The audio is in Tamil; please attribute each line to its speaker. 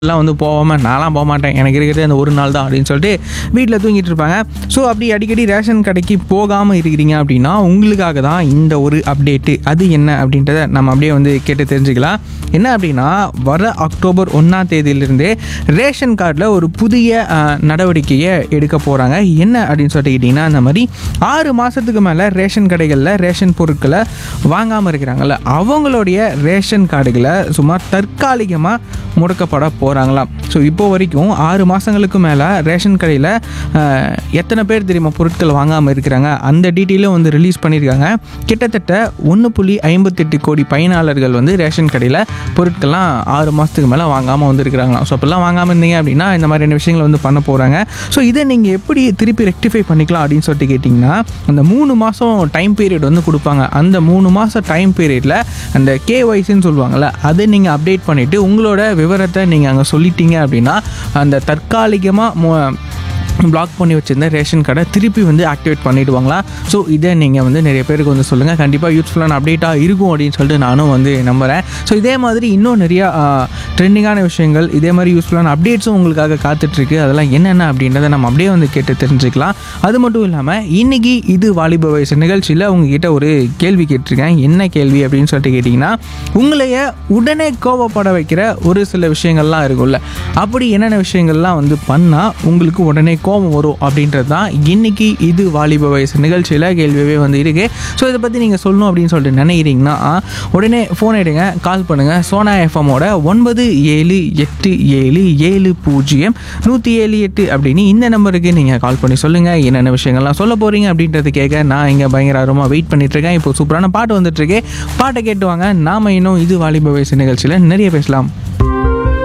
Speaker 1: எல்லாம் வந்து போகாமல் நான்லாம் போக மாட்டேன் எனக்கு இருக்கிறது அந்த ஒரு நாள் தான் அப்படின்னு சொல்லிட்டு வீட்டில் தூங்கிட்டு இருப்பாங்க ஸோ அப்படி அடிக்கடி ரேஷன் கடைக்கு போகாமல் இருக்கிறீங்க அப்படின்னா உங்களுக்காக தான் இந்த ஒரு அப்டேட்டு அது என்ன அப்படின்றத நம்ம அப்படியே வந்து கேட்டு தெரிஞ்சுக்கலாம் என்ன அப்படின்னா வர அக்டோபர் ஒன்றாம் தேதியிலிருந்தே ரேஷன் கார்டில் ஒரு புதிய அஹ், நடவடிக்கையை எடுக்க போகிறாங்க என்ன அப்படின்னு சொல்லிட்டு கேட்டிங்கன்னா அந்த மாதிரி ஆறு மாதத்துக்கு மேலே ரேஷன் கடைகளில் ரேஷன் பொருட்களை வாங்காமல் இருக்கிறாங்கல்ல அவங்களுடைய ரேஷன் கார்டுகளை சுமார் தற்காலிகமாக முடக்கப்பட போகிறாங்களாம் ஸோ இப்போ வரைக்கும் ஆறு மாதங்களுக்கு மேலே ரேஷன் கடையில் எத்தனை பேர் தெரியுமா பொருட்கள் வாங்காமல் இருக்கிறாங்க அந்த டீட்டெயிலும் வந்து ரிலீஸ் பண்ணியிருக்காங்க கிட்டத்தட்ட ஒன்று புள்ளி ஐம்பத்தெட்டு கோடி பயனாளர்கள் வந்து ரேஷன் கடையில் பொருட்கள்லாம் ஆறு மாதத்துக்கு மேலே வாங்காமல் வந்துருக்கிறாங்களாம் ஸோ அப்போல்லாம் வாங்காமல் இருந்தீங்க அப்படின்னா இந்த மாதிரியான விஷயங்களை வந்து பண்ண போகிறாங்க ஸோ இதை நீங்கள் எப்படி திருப்பி ரெக்டிஃபை பண்ணிக்கலாம் அப்படின்னு சொல்லிட்டு கேட்டிங்கன்னா அந்த மூணு மாதம் டைம் பீரியட் வந்து கொடுப்பாங்க அந்த மூணு மாதம் டைம் பீரியடில் அந்த கேஒய்சின்னு சொல்லுவாங்கள்ல அதை நீங்கள் அப்டேட் பண்ணிவிட்டு உங்களோட விவரத்தை நீங்கள் அங்கே சொல்லிட்டீங்க அப்படின்னா அந்த தற்காலிகமாக பிளாக் பண்ணி வச்சிருந்த ரேஷன் கார்டை திருப்பி வந்து ஆக்டிவேட் பண்ணிடுவாங்களா ஸோ இதை நீங்கள் வந்து நிறைய பேருக்கு வந்து சொல்லுங்கள் கண்டிப்பாக யூஸ்ஃபுல்லான அப்டேட்டாக இருக்கும் அப்படின்னு சொல்லிட்டு நானும் வந்து நம்புகிறேன் ஸோ இதே மாதிரி இன்னும் நிறையா ட்ரெண்டிங்கான விஷயங்கள் இதே மாதிரி யூஸ்ஃபுல்லான அப்டேட்ஸும் உங்களுக்காக காத்துட்ருக்கு அதெல்லாம் என்னென்ன அப்படின்றத நம்ம அப்படியே வந்து கேட்டு தெரிஞ்சுக்கலாம் அது மட்டும் இல்லாமல் இன்னைக்கு இது வாலிப வயசு நிகழ்ச்சியில் உங்ககிட்ட ஒரு கேள்வி கேட்டிருக்கேன் என்ன கேள்வி அப்படின்னு சொல்லிட்டு கேட்டிங்கன்னா உங்களைய உடனே கோவப்பட வைக்கிற ஒரு சில விஷயங்கள்லாம் இருக்கும்ல அப்படி என்னென்ன விஷயங்கள்லாம் வந்து பண்ணால் உங்களுக்கு உடனே கோபம் வரும் அப்படின்றது தான் இன்னைக்கு இது வாலிப வயசு நிகழ்ச்சியில் கேள்வியவே வந்து இருக்கு ஸோ இதை பற்றி நீங்கள் சொல்லணும் அப்படின்னு சொல்லிட்டு நினைக்கிறீங்கன்னா உடனே ஃபோன் எடுங்க கால் பண்ணுங்கள் சோனா எஃப்எம்மோட ஒன்பது ஏழு எட்டு ஏழு ஏழு பூஜ்ஜியம் நூற்றி ஏழு எட்டு அப்படின்னு இந்த நம்பருக்கு நீங்கள் கால் பண்ணி சொல்லுங்கள் என்னென்ன விஷயங்கள்லாம் சொல்ல போகிறீங்க அப்படின்றது கேட்க நான் இங்கே பயங்கர ஆர்வமாக வெயிட் பண்ணிட்டு இருக்கேன் இப்போ சூப்பரான பாட்டு வந்துட்டு இருக்கு பாட்டை கேட்டு வாங்க நாம இன்னும் இது வாலிப வயசு நிகழ்ச்சியில் நிறைய பேசலாம்